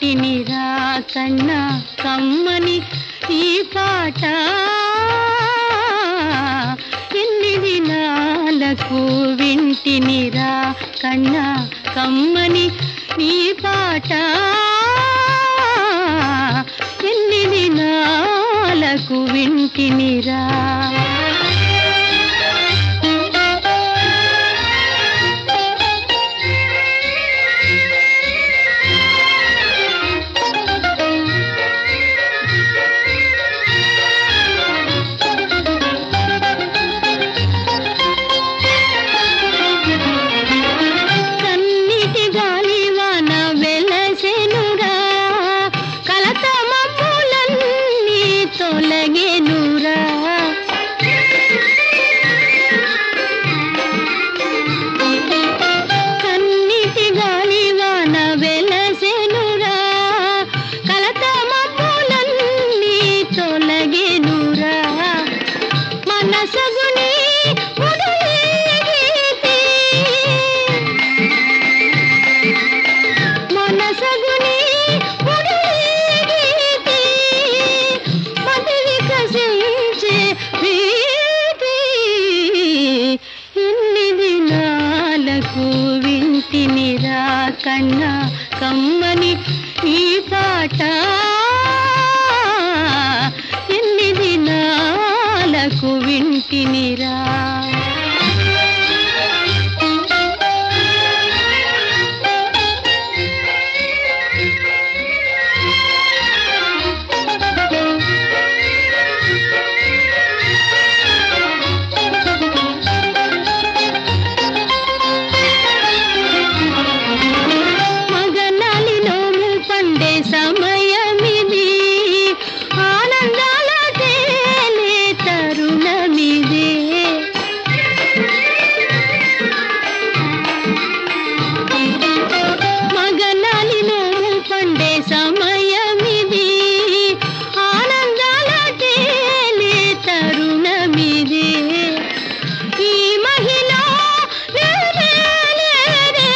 వింటినిరా కన్నా కమ్మని ఈ పాట ఎన్ని దినాలకు వింటినిరా కన్నా కమ్మని నీ పాట ఎన్ని దినాలకు వింటినిరా కన్నిటి గాలివాన వెలసెనురా కలత మబ్బులన్నీ తొలగెనురా కన్నిటి గాలివాన వెలసెనురా కలత మబ్బులన్నీ తొలగెనురా మనసగుని ఉడులేగితే మనసగుని ఉడులేగితే మతి వికసించే ప్రీతి ఇన్ని దినాలకు వింటినిరా కన్నా కమ్మని ఈ పాట ఎన్ని దినాలకు వింటినిరా మగనాలి నోము పండే సమయమిది ఆనందాల తేలే తరుణమిదే మగనాలి నోము పండే సమయమిది ఆనందాల తేలే తరుణమిదే ఈ మహిళ లేరే లేరే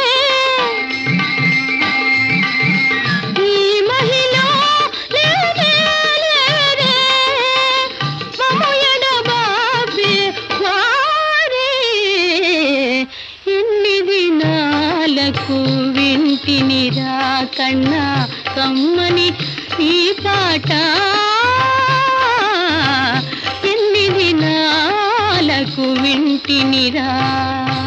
ఈ మహిళ లేరే లేరే మము ఎడబాపే వారే ఎన్ని దినాలకు వింటినిరా కన్నా కమ్మని ఈ పాట ఎన్ని దినాలకు వింటినిరా